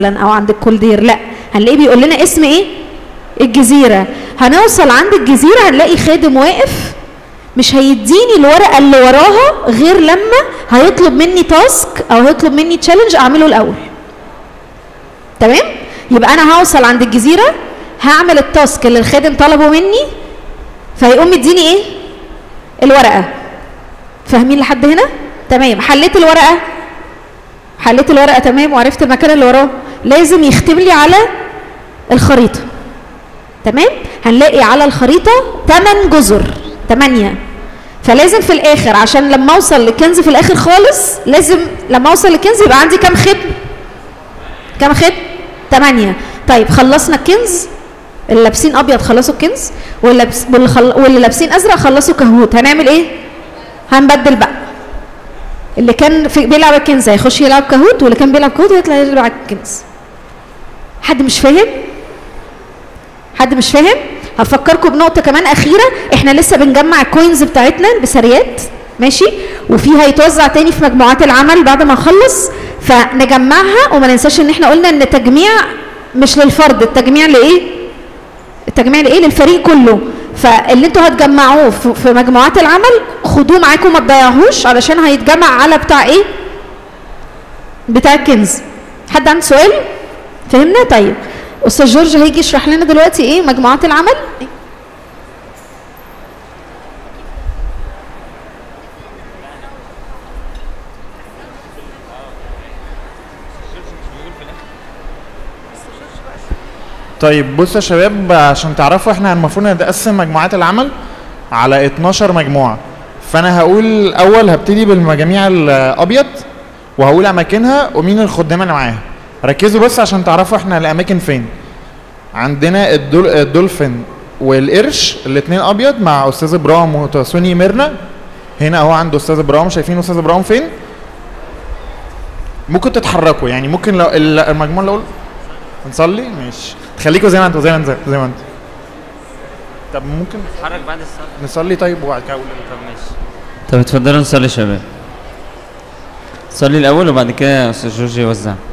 او عند الكولدير لا هنلاقيه بيقول لنا اسم ايه الجزيره هنوصل عند الجزيره هنلاقي خادم واقف مش هيديني الورقه اللي وراها غير لما هيطلب مني تاسك او هيطلب مني تشالنج اعمله الاول تمام يبقى انا هوصل عند الجزيره هعمل التاسك اللي الخادم طلبه مني فهيقوم مديني ايه الورقه فاهمين لحد هنا تمام حليت الورقه حليت الورقه تمام وعرفت المكان اللي وراه لازم يختم لي على الخريطه تمام هنلاقي على الخريطه 8 جزر 8 فلازم في الاخر عشان لما اوصل للكنز في الاخر خالص لازم لما اوصل للكنز يبقى عندي كام ختم كام ختم 8 طيب خلصنا الكنز اللي لابسين ابيض خلصوا الكنز واللي لابس واللي, خل... واللي لابسين ازرق خلصوا كهوت هنعمل ايه هنبدل بقى اللي كان في بيلعب الكنز هيخش يلعب كهوت واللي كان بيلعب كهوت هيطلع يلعب الكنز حد مش فاهم حد مش فاهم هفكركم بنقطة كمان أخيرة إحنا لسه بنجمع الكوينز بتاعتنا البسريات ماشي وفي هيتوزع تاني في مجموعات العمل بعد ما نخلص فنجمعها وما ننساش إن إحنا قلنا إن التجميع مش للفرد التجميع لإيه؟ التجميع لإيه؟ للفريق كله فاللي انتوا هتجمعوه في مجموعات العمل خدوه معاكم ما تضيعوهوش علشان هيتجمع على بتاع ايه؟ بتاع الكنز حد عنده سؤال؟ فهمنا؟ طيب استاذ جورج هيجي يشرح لنا دلوقتي ايه مجموعات العمل طيب بصوا يا شباب عشان تعرفوا احنا المفروض نقسم مجموعات العمل على 12 مجموعه فانا هقول الاول هبتدي بالمجاميع الابيض وهقول اماكنها ومين الخدام اللي معاها ركزوا بس عشان تعرفوا احنا الاماكن فين عندنا الدول الدولفين والقرش الاثنين ابيض مع استاذ ابراهيم وتسوني ميرنا هنا اهو عند استاذ ابراهيم شايفين استاذ ابراهيم فين ممكن تتحركوا يعني ممكن لو المجموعه اللي اقول نصلي ماشي خليكوا زي ما انتوا زي ما انتوا زي ما انتوا طب ممكن نتحرك بعد الصلاه نصلي طيب وبعد كده اقول طب ماشي طب اتفضلوا نصلي يا شباب صلي الاول وبعد كده استاذ جورج يوزع